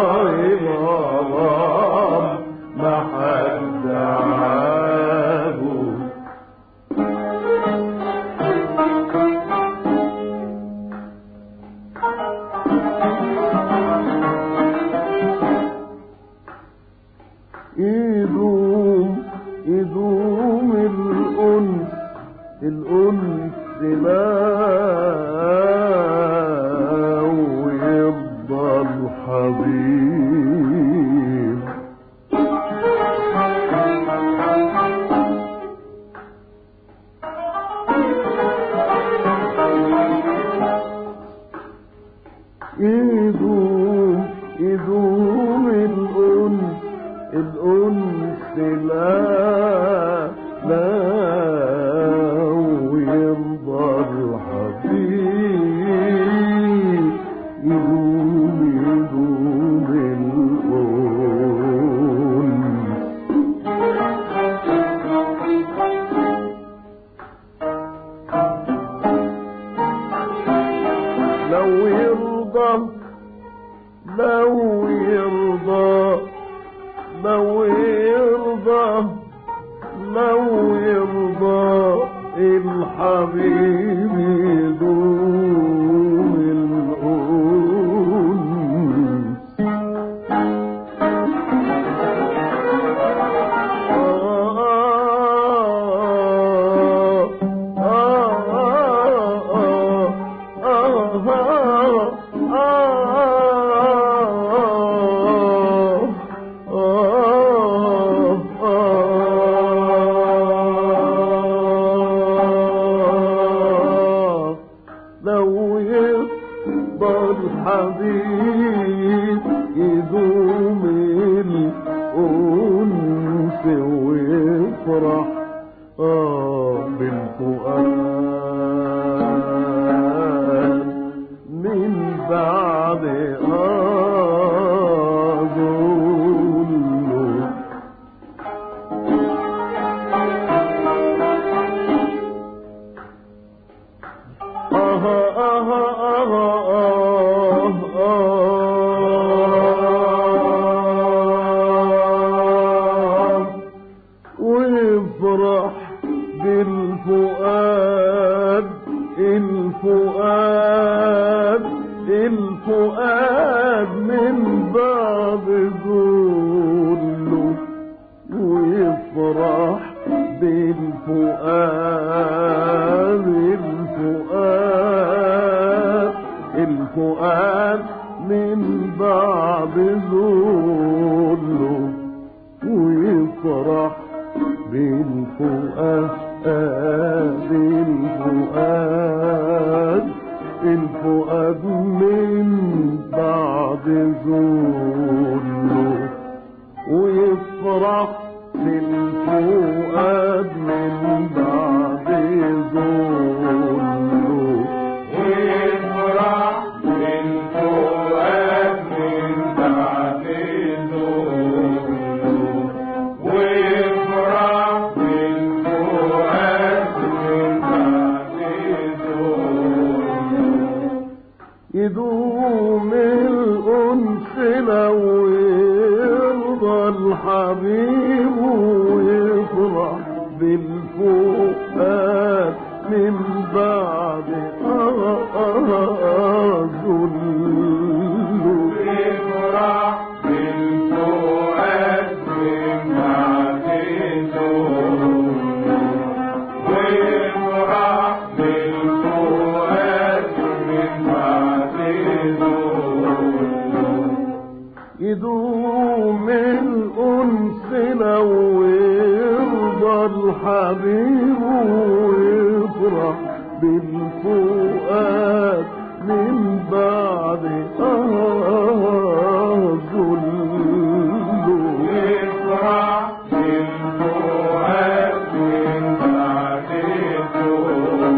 والله غرام ما حد عابه يدوم يدوم الأنس الأنس لا ويرضى الحبيب يدوم يدوم الأنس الأنس لا لا ويرضى الحبيب يدوم يدوم الأنس لو يرضى لو يرضى لو يرضى لو يرضى الحبيب يدوم الأنس لو يرضى الحبيب يدوم الأنس ويفرح آه بالفؤاد من بعد أظن آه آه آه آه ويفرح بالفؤاد الفؤاد الفؤاد من بعد ذله ويفرح بالفؤاد الفؤاد الفؤاد من بعد ذله ويفرح بالفؤاد الفؤاد الفؤاد من بعد ذله ويفرح بالفؤاد من بعد ذله ويفرح بالفؤاد من بعد ذله ويفرح بالفؤاد من بعد ذله يدوم الأنس لو يرضى الحبيب ويفرح بالفؤاد من بعد أذله ويفرح بالفؤاد من بعد ذله ويفرح بالفؤاد من بعد ذله يدوم الأنس لو يرضى الحبيب ويفرح بالفؤاد من بعد أذله ويفرح بالفؤاد من بعد ذله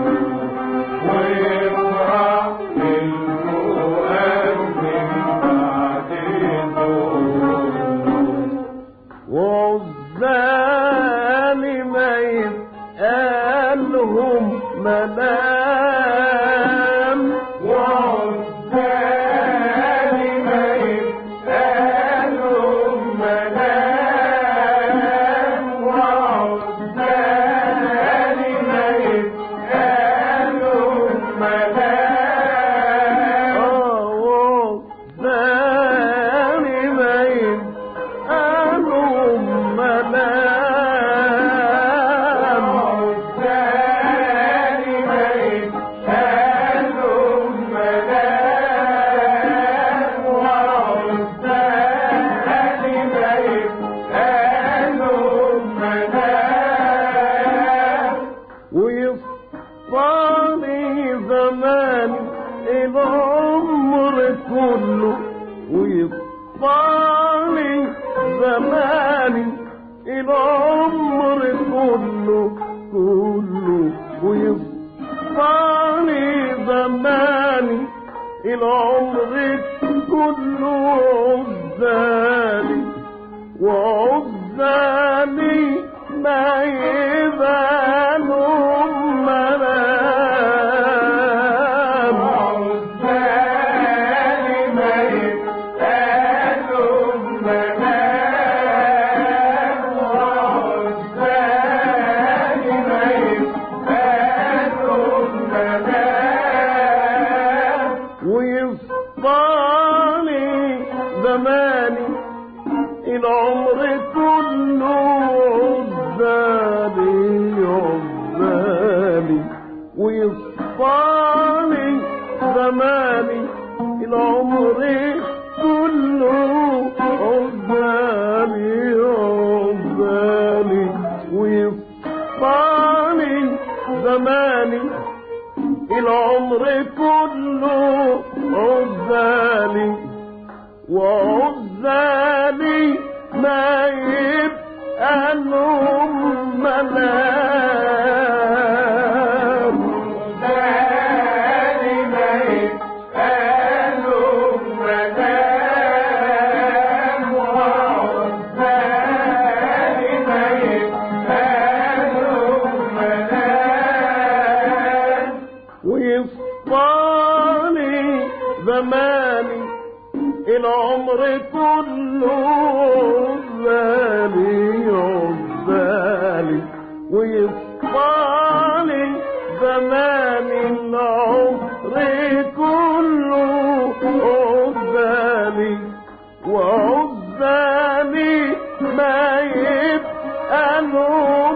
ويفرح بالفؤاد من بعد ذله وعزال ما يتقالهم منام وعزال ويصفاني زماني العمر كله كله ويصفاني زماني العمر كله عزالي وعزالي ما يبانوا منام وعزالي ما يبقالوا منام وعزالي ما يبقالوا منام ويصطاني زماني العمر كله عزالي عزالي ويصطاني زماني العمر كله عزالي عزالي ويصطاني زماني العمر كله عزالي وعزالي ما يبقى لهم منام وعزالي ما يبقالوا منام وعزالي ما يبقالوا منام ويصفاني زماني العمر كله عزالي عزالي ويصفاني زماني العمر كله عزالي وعزالي ما يبقى لهم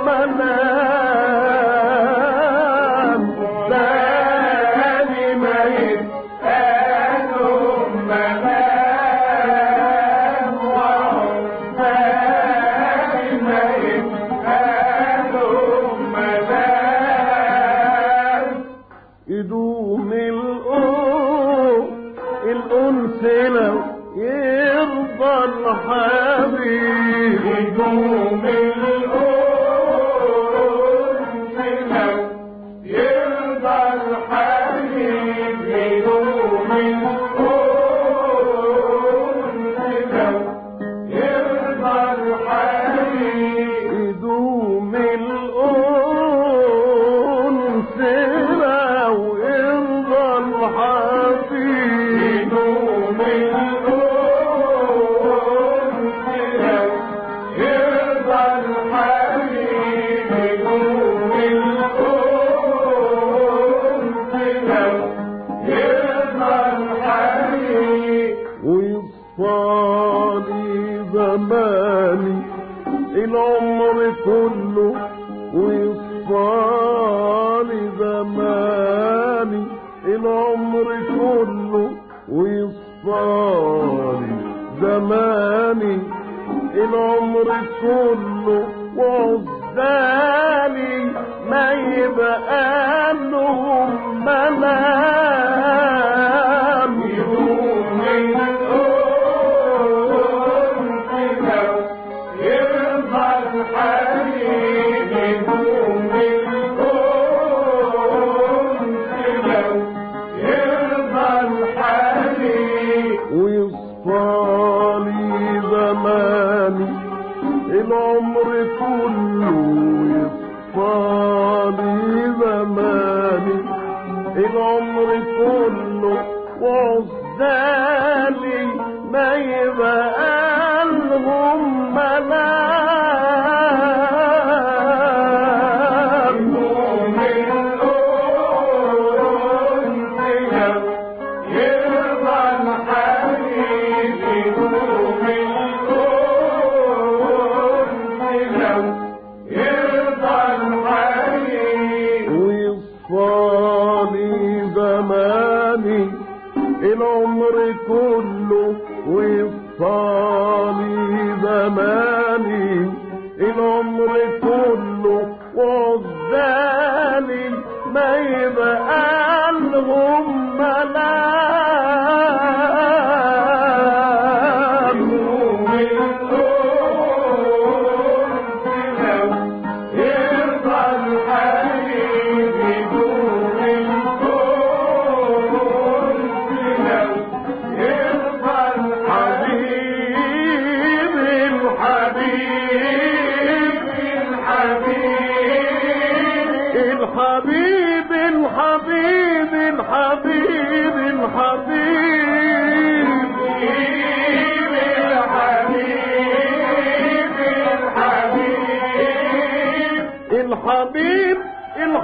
منام وعزالي ما يبقالوا منام وعزالي ما يبقالوا منام يدوم الأنس الأنس لو يرضى الحبيب يدوم الأنس لو يرضى الحبيب يدوم الأنس لو يرضى الحبيب يدوم الأنس لو يرضى الحبيب يدوم الأنس لو يرضى الحبيب يدوم الأنس لو يرضى الحبيب ويصفاني زماني العمر كله ويصفاني زماني العمر كله ويصفاني زماني العمر كله وعزالي ما يبقى لهم منام يدوم الأنس لو يرضى الحبيب يدوم الأنس لو يرضى الحبيب ويصفالي زماني العمر كله يصفالي زماني العمر كله وعزالي ما يبقى لهم منام يدوم الأنس لو يرضى الحبيب يدوم الأنس لو يرضى الحبيب ويصفاني زماني العمر كله ويصفاني زماني العمر كله وعزالي ما يبقى لهم منام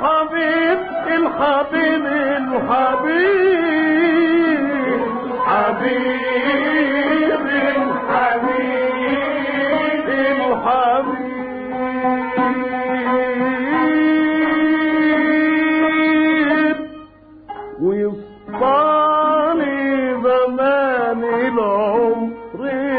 الحبيب الحبيب الحبيب حبيب الحبيب الحبيب ويصطاني زمان العمر